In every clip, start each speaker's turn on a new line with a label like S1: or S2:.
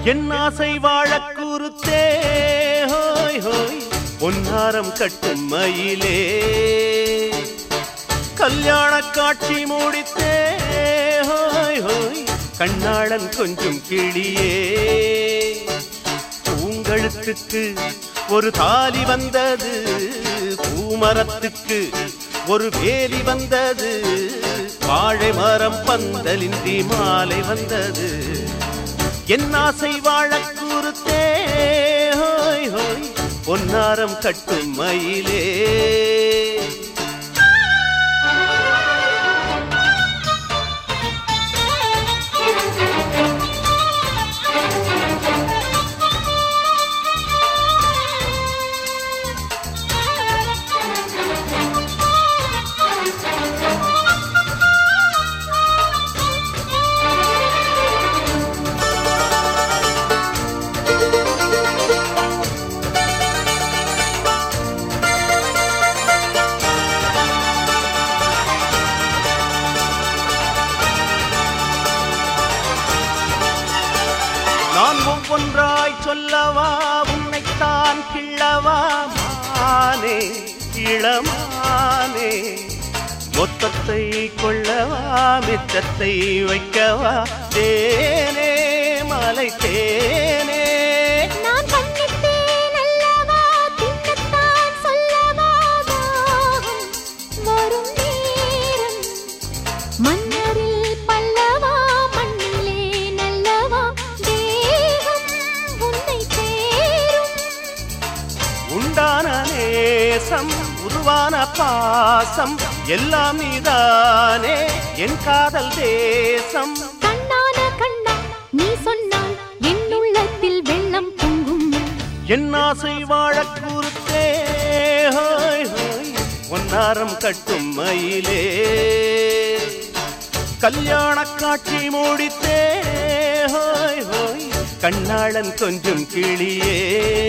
S1: என் ஆசை வாழக் குறுத்தே ஹோய் ஹோய் பொன்னாரம் கட்டும் மயிலே கல்யாண காட்சி மூடித்தே ஹோய் ஹோய் கண்ணாளன் கொஞ்சம் கிளியே பூங்கழுத்துக்கு ஒரு தாலி வந்தது பூமரத்துக்கு ஒரு வேலி வந்தது வாழை மரம் பந்தலின்றி மாலை வந்தது என் ஆசை வாழக் கூறுத்தே ஹோய் ஹோய் பொன்னாரம் கட்டும் மயிலே நான் ஒவ்வொன்றாய் சொல்லவா உன்னைத்தான் கிள்ளவா மானே இளமானே மொத்தத்தை கொள்ளவா மிச்சத்தை வைக்கவா தேனே மலை தேனே
S2: நான் கண்ணித்தேன் அல்லவா தின்னத்தான் சொல்லவா தாகம் வரும் நேரம் மன்னரில் பல்லவா மண்ணிலே நல்லவா தேகம் உன்னை சேரும்
S1: உண்டான நேசம் உருவான பாசம் எல்லாம் நீதானே என் காதல் தேசம்
S2: கண்ணான கண்ணா நீ சொன்னால் என் உள்ளத்தில் வெள்ளம் பொங்கும்
S1: என் ஆசை வாழக் கூறுத்தே ஹோய் ஹோய் ஒன்னாரம் கட்டும் மயிலே கல்யாண காட்சி மூடித்தே ஹோய் ஹோய் கண்ணாளன் கொஞ்சம் கிளியே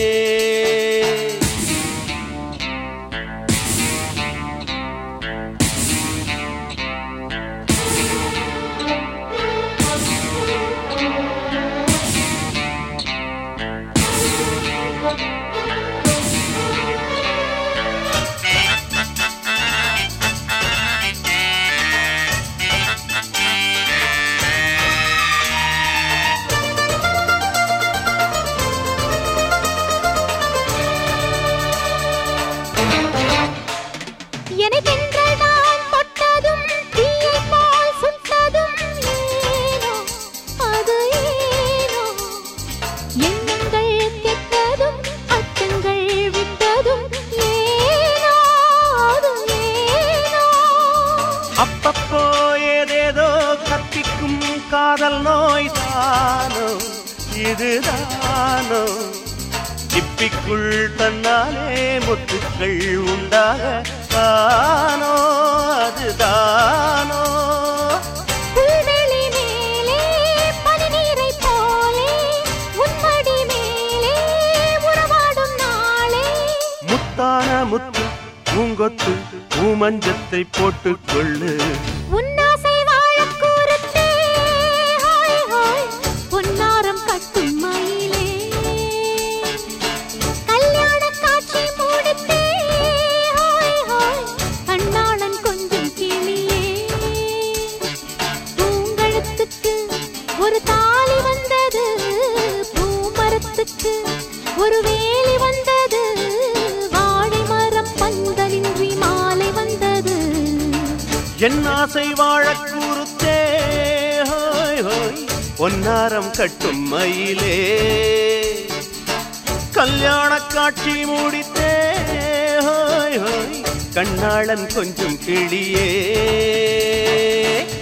S2: எனக்கென்று நான் தொட்டதும் தீயைப் போல் சுட்டதும் ஏனோ அது ஏனோ எண்ணங்கள் கெட்டதும் அச்சங்கள் விட்டதும் ஏனோ அது ஏனோ
S1: அப்பப்போ ஏதேதோ கத்திக்கும் காதல் நோய் தானோ இதுதானோ சிப்பிக்குள் தன்னாலே முத்துக்கள் உண்டாக தானோ அதுதானோ
S2: புல்வெளி மேலே பனிநீரைப் போலே உன்மடி மேலே உறவாடும் நாளே
S1: முத்தான முத்து பூங்கொத்து பூமஞ்சத்தை போட்டுக்கொள்ளு
S2: உன்னாசை வாழக் கூறுத்தே ஹாய் ஹாய் பொன்னாரம் கட்டும் மயிலே கல்யாண காட்சி மூடித்தே ஹாய் ஹாய் கண்ணாளன் கொஞ்சம் கிளியே பூங்கழுத்துக்கு ஒரு தாலி வந்தது பூமரத்துக்கு ஒரு வேலி வந்தது வாழை மரம் பந்தலின்றி மாலை வந்தது
S1: என் ஆசை வாழக் கூறுத்தே ஹோய் ஹோய் பொன்னாரம் கட்டும் மயிலே கல்யாண காட்சி மூடித்தே ஹோய் ஹோய் கண்ணாளன் கொஞ்சம் கிளியே